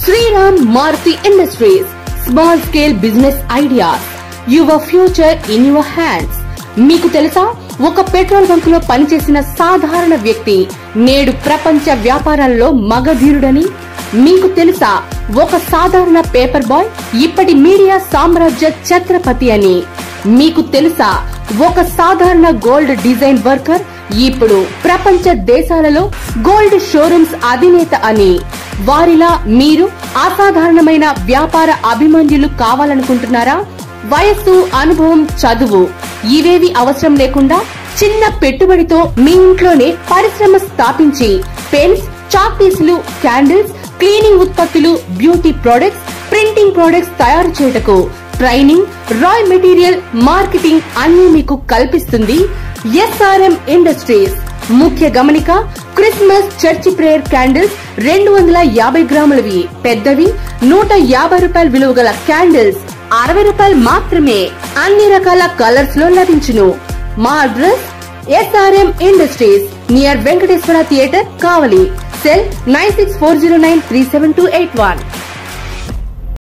Sriram Maruti industries small scale business ideas your future in your hands మీకు తెలుసా ఒక petrol బంకులో పనిచేసిన సాధారణ వ్యక్తి నేడు ప్రపంచ వ్యాపారాల్లో మగధీరుడని మీకు తెలుసా ఒక సాధారణ పేపర్ బాయ్ ఇప్పటి మీడియా సామ్రాజ్య ఛత్రపతి అని మీకు తెలుసా ఒక సాధారణ గోల్డ్ డిజైన్ వర్కర్ ఇప్పుడు ప్రపంచ దేశాలలో గోల్డ్ షోరూమ్స్ అధినేత అని వారిలా మీరు అసాధారణమైన వ్యాపార అభిమన్యులు కావాలనుకుంటున్నారా వయస్సు అనుభవం చదువు ఇవేవి అవసరం లేకుండా చిన్న పెట్టుబడితో మీ ఇంట్లోనే పరిశ్రమ స్థాపించి పెన్స్ చాక్ పీసులు క్యాండిల్స్ క్లీనింగ్ ఉత్పత్తులు బ్యూటీ ప్రొడక్ట్స్ ప్రింటింగ్ ప్రొడక్ట్స్ తయారు చేయుటకు ట్రైనింగ్ రాయ్ మెటీరియల్ మార్కెటింగ్ అన్ని మీకు కల్పిస్తుంది ఎస్ఆర్ఎం ఇండస్ట్రీస్ ముఖ్య గమనిక క్రిస్మస్ చర్చి ప్రేయర్ క్యాండిల్స్ రెండు వందల యాభై గ్రాములవి పెద్దవి నూట యాభై రూపాయల విలువ గల క్యాండిల్స్ అరవై రూపాయలు మాత్రమే అన్ని రకాల కలర్స్ లో లభించును మా address SRM industries near Venkateswara theatre Kavali cell nine six four zero nine three seven two eight one